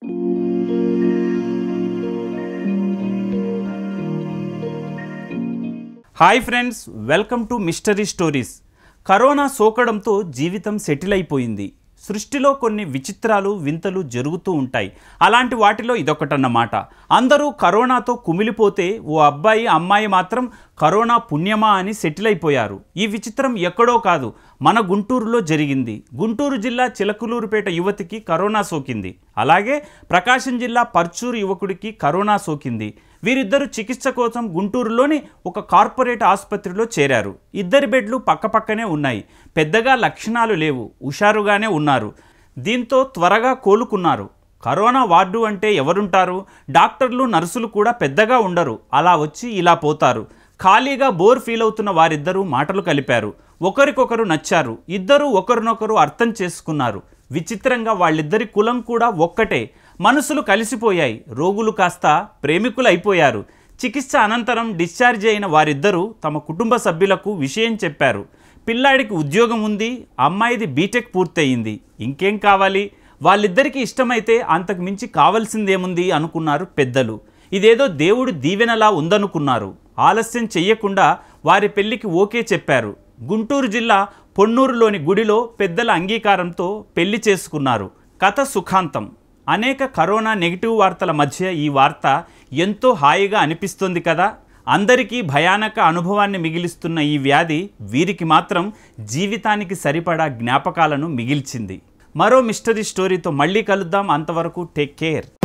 hi friends welcome to mystery stories corona సోకడంతో జీవితం settle అయిపోయింది సృష్టిలో కొన్ని విచిత్రాలు వింతలు జరుగుతూ ఉంటాయి అలాంటి వాటిలో ఇదొకటన్నమాట అందరూ కరోనాతో కుమిలిపోతే ఓ అబ్బాయి అమ్మాయి మాత్రం కరోనా పుణ్యమా అని సెటిల్ అయిపోయారు ఈ విచిత్రం ఎక్కడో కాదు మన గుంటూరులో జరిగింది గుంటూరు జిల్లా చిలకలూరుపేట యువతికి కరోనా సోకింది అలాగే ప్రకాశం జిల్లా పర్చూరు యువకుడికి కరోనా సోకింది వీరిద్దరూ చికిత్స కోసం గుంటూరులోని ఒక కార్పొరేట్ ఆసుపత్రిలో చేరారు ఇద్దరి బెడ్లు పక్కపక్కనే ఉన్నాయి పెద్దగా లక్షణాలు లేవు హుషారుగానే ఉన్నారు దీంతో త్వరగా కోలుకున్నారు కరోనా వార్డు అంటే ఎవరుంటారు డాక్టర్లు నర్సులు కూడా పెద్దగా ఉండరు అలా వచ్చి ఇలా పోతారు ఖాళీగా బోర్ ఫీల్ అవుతున్న వారిద్దరూ మాటలు కలిపారు ఒకరికొకరు నచ్చారు ఇద్దరూ ఒకరినొకరు అర్థం చేసుకున్నారు విచిత్రంగా వాళ్ళిద్దరి కులం కూడా ఒక్కటే మనసులు కలిసిపోయాయి రోగులు కాస్త ప్రేమికులు అయిపోయారు చికిత్స అనంతరం డిశ్చార్జ్ అయిన వారిద్దరూ తమ కుటుంబ సభ్యులకు విషయం చెప్పారు పిల్లాడికి ఉద్యోగం ఉంది అమ్మాయిది బీటెక్ పూర్తయింది ఇంకేం కావాలి వాళ్ళిద్దరికీ ఇష్టమైతే అంతకు మించి కావాల్సిందేముంది అనుకున్నారు పెద్దలు ఇదేదో దేవుడి దీవెనలా ఉందనుకున్నారు ఆలస్యం చెయ్యకుండా వారి పెళ్లికి ఓకే చెప్పారు గుంటూరు జిల్లా పొన్నూరులోని గుడిలో పెద్దల అంగీకారంతో పెళ్లి చేసుకున్నారు కథ సుఖాంతం అనేక కరోనా నెగిటివ్ వార్తల మధ్య ఈ వార్త ఎంతో హాయిగా అనిపిస్తుంది కదా అందరికీ భయానక అనుభవాన్ని మిగిలిస్తున్న ఈ వ్యాధి వీరికి మాత్రం జీవితానికి సరిపడా జ్ఞాపకాలను మిగిల్చింది మరో మిస్టరీ స్టోరీతో మళ్ళీ కలుద్దాం అంతవరకు టేక్ కేర్